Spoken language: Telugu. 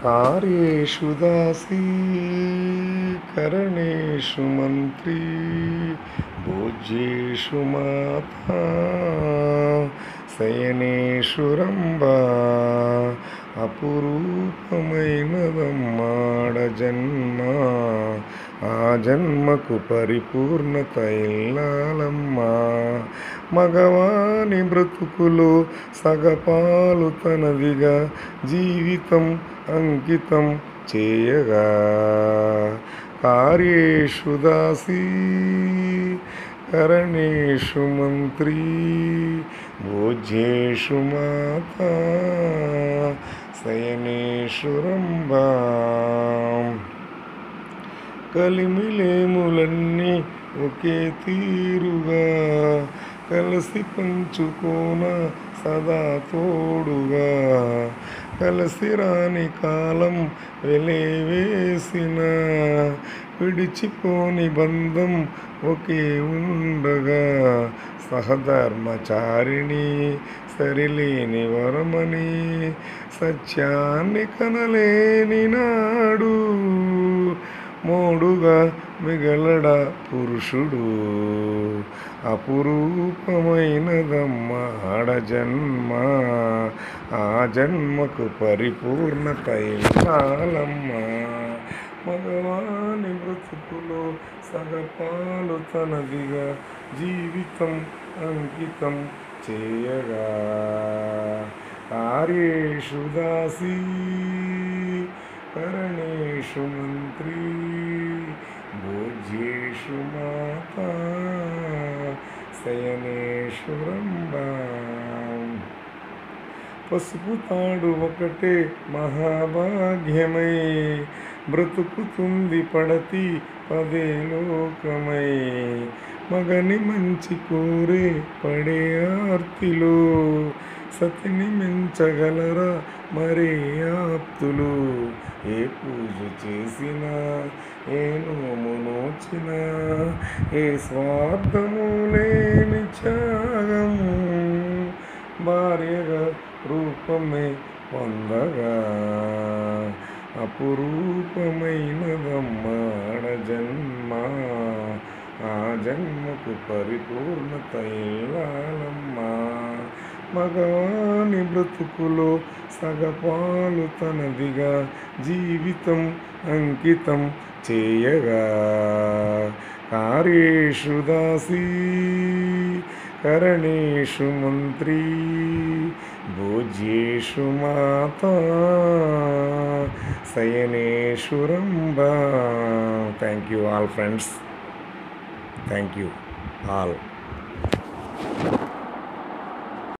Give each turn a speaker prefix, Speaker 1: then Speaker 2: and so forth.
Speaker 1: कार्येषु दासी करणेषु मन्त्री भोज्येषु माता శయనేషు రంభా అపురూపమైనదమ్మాడ జన్మ ఆ జన్మకు పరిపూర్ణత ఇల్లాలమ్మా మగవాని బ్రతుకులు సగపాలు తనదిగా జీవితం అంకితం చేయగా కార్యేషు దాసీ కరణేషు మంత్రీ భోజ్యేషు మాతా శయనేషు రంభా కలిమిలేములన్నీ ఒకే తీరుగా కలిసి పంచుకోన సదా తోడుగా కలిసి రాని కాలం వెలేవేసిన విడిచిపోని బంధం ఒకే ఉండగా సహధర్మచారిణి సరిలేని వరమని సత్యాన్ని కనలేని నాడు మోడుగా మిగలడ పురుషుడు అపురూపమైనదమ్మ ఆడ జన్మ ఆ జన్మకు పరిపూర్ణత ఇల్లాలమ్మ మగవాని బ్రతుకులో సగపాలు తనదిగా జీవితం అంకితం చేయగా కార్యేషు దాసీ కరణేషు మంత్రీ భోజ్యేషు మాతా శయనేషు రంభా పసుపు తాడు ఒకటే మహాభాగ్యమై బ్రతుకుతుంది పడతి పదే లోకమై మగని మంచి కోరే పడే ఆర్తిలో సతిని మించగలరా మరే ఆప్తులు ఏ పూజ చేసినా ఏ నోము నోచినా ఏ స్వార్థము లేని త్యాగము భార్యగా రూపమే పొందగా అపురూపమైనదమ్మాడ జన్మ ఆ జన్మకు పరిపూర్ణత ఇల్లాలమ్మా మగవాని బ్రతుకులో సగపాలు తనదిగా జీవితం అంకితం చేయగా కార్యేషు దాసీ కరణేషు మంత్రీ భోజ్యేషు మాతా శయనేషు రంభా thank you all friends thank you all